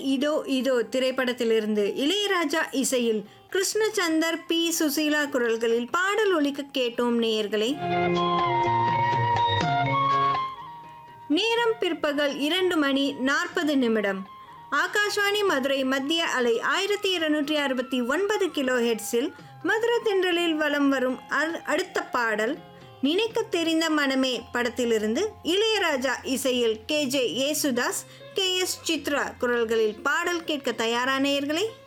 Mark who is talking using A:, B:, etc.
A: இதோ இதோ திரைப்படத்திலிருந்து இளையராஜா இசையில் கிருஷ்ணச்சந்தர் பி சுசீலா குரல்களில் பாடல் ஒலிக்க கேட்டோம் நேயர்களே நேரம் பிற்பகல் இரண்டு மணி நாற்பது நிமிடம் ஆகாஷ்வாணி மதுரை மத்திய அலை ஆயிரத்தி இருநூற்றி அறுபத்தி ஒன்பது கிலோ ஹெட்ஸில் மதுரை தென்றலில் வலம் வரும் அ- அடுத்த பாடல் நினைக்க தெரிந்த மனமே படத்திலிருந்து இளையராஜா இசையில் K J Yesudas K S Chithra குரல்களில் பாடல் கேட்க தயாரான நேயர்களே